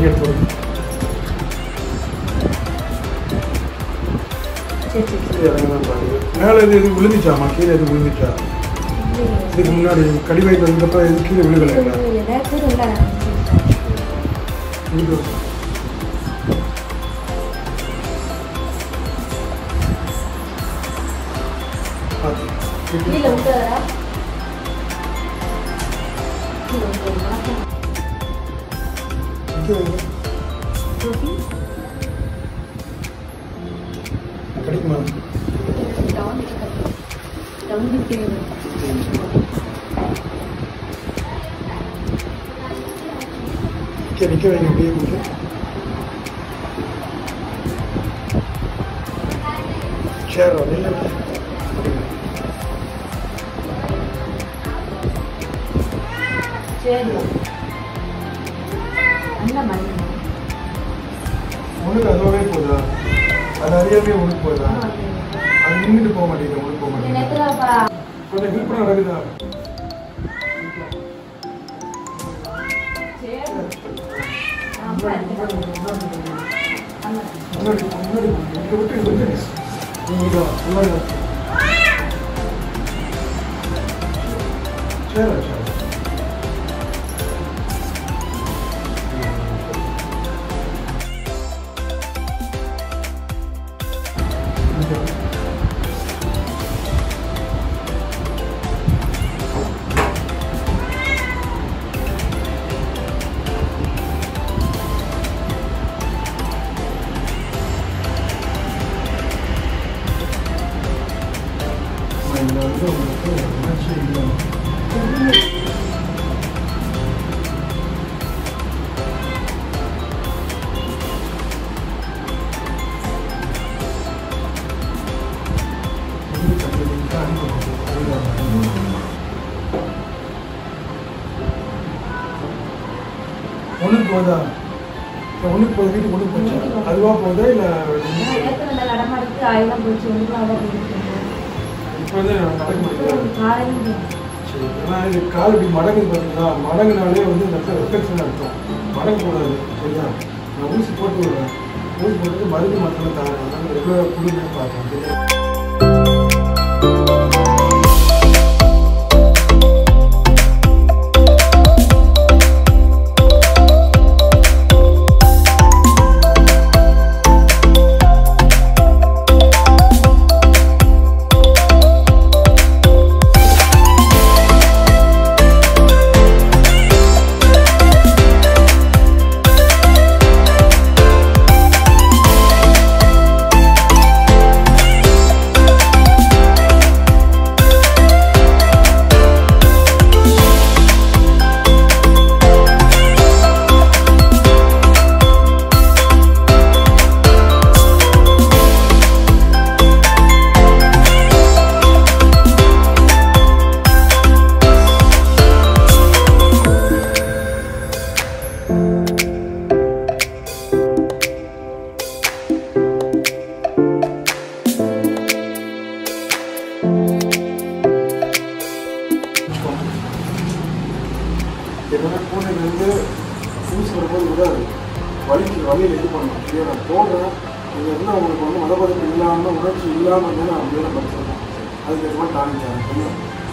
நீங்கள் எடுத்து சரி சரி கீழே இறங்கலாம் பாருங்க மேலே இது எது விழுந்துச்சாமா கீழே எது விழுந்துச்சா இதுக்கு முன்னாடி கடி வயிற்று வந்தப்போ எது கீழே விழுகலைங்களா நேற்று இல்லை விழுகு பார்த்து கீழே விட்டுறா கீழே விட்டுறா இங்கே வைங்க. கிடைக்குமா நிற்க நிற்க வைங்க அப்படியே நிற்க சேர் இல்லை சரி நல்ல மணி உனக்கு அதோடய போதா அது அறியாமே உனக்கு போதா அது நின்றுட்டு போக மாட்டேங்குது உனக்கு போக மாட்டேங்குது நேரத்தில் கொஞ்சம் ஹெல்ப் பண்ண நடக்குதா முன்னாடி முன்னாடி இங்கே விட்டு இங்கே விட்டு நீங்க முன்னாடி வா. சரி சரி இந்த வந்து உங்களுக்கு உணர்ச்சி இல்லை ஒன்றுக்கு போதா ஒன்றுக்கு போகுது வீட்டுக்கு ஒன்றுக்கு போச்சா அதுவாக போகுதா இல்லை நேற்று இந்த நடமாடுக்கு ஆயிரம் போச்சு ஒன்றும் அதான் போயிட்டு இப்போ வந்து நடக்க முடியாது காலையில் சரி ஏன்னா இது கால் இப்படி மடங்குது பார்த்தீங்களா மடங்குனாலே வந்து இந்த இடத்துல ரிஃப்ளெக்ஷன் அர்த்தம் மடங்க கூடாது சரியா நான் ஊசி போட்டு விடுறேன் ஊசி போட்டு மருந்து மட்டும் தரேன் அதனால ரெகுலராக குடிமே பார்க்கேன் சரியா என்னோட பூனைக்கு வந்து ஊசி வரும்போது விடாது வலிக்கு வலியில் இது பண்ணணும் சரியா நான் போடுறேன் நீங்கள் என்ன உங்களுக்கு வந்து மதபதம் இல்லாமல் உணர்ச்சி இல்லாமல் இருந்தால் நான் அப்படியே நான் படிச்சிருக்கேன் அதுக்கு ஏற்ற மாதிரி டானிக் சரியா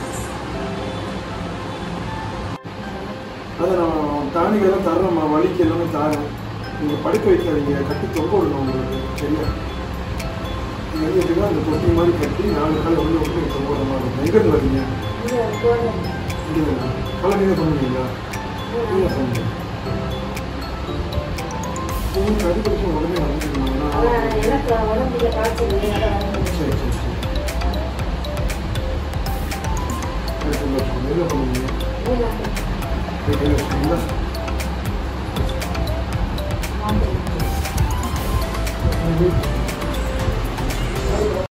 அதை நான் டானிக் எல்லாம் தரணும் வலிக்கு எல்லாமே தரேன் நீங்கள் படுக்க வைக்காதீங்க கட்டி தொங்க விடணும் உங்களுக்கு சரியா நீங்கள் வந்து எப்படின்னா அந்த தொட்டி மாதிரி கட்டி நாலு கால் ஒன்று விட்டு தொங்க விட மாதிரி இருக்கும் எங்கேருந்து வரீங்க இங்கே கலை நீங்கள் சொன்னீங்களா இல்லை சொன்னீங்க உங்களுக்கு அடிப்படைக்கு உடனே வந்துருக்கீங்களா எனக்கு உடம்புல காய்ச்சல் சரி சரி சரி சரி சந்தோஷம் என்ன பண்ணுவீங்க இல்லை சரி, சரி, சரி.